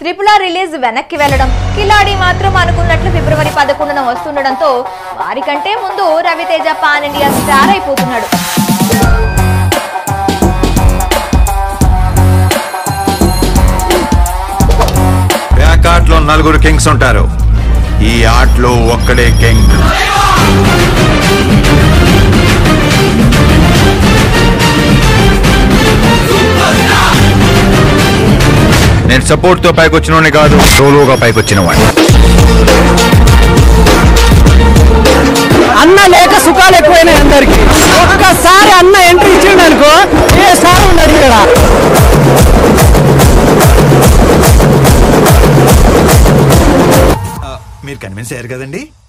త్రిపుల release వెనక్కి వెళ్లడం కిలాడి మాత్రం అనుకున్నట్లు ఫిబ్రవరి పదకొండున వస్తుండడంతో వారికంటే ముందు రవితేజ పాన్ ఇండియా స్టార్ అయిపోతున్నాడు బ్యాక్ ఆర్ట్ లో నలుగురు కింగ్స్ ఉంటారు ఈ ఆటలో ఒక్కడే కింగ్ నేను సపోర్ట్ తో పైకి వచ్చిన కాదు సోలోగా పైకి వచ్చిన వాడిని అన్న లేక సుఖాలు ఎక్కువైనాయి అందరికి ఒక్కసారి అన్న ఎంట్రీ ఇచ్చిండు అనుకో ఏ సార్ ఉండదు ఇక్కడ మీరు కన్విన్స్ అయ్యారు కదండి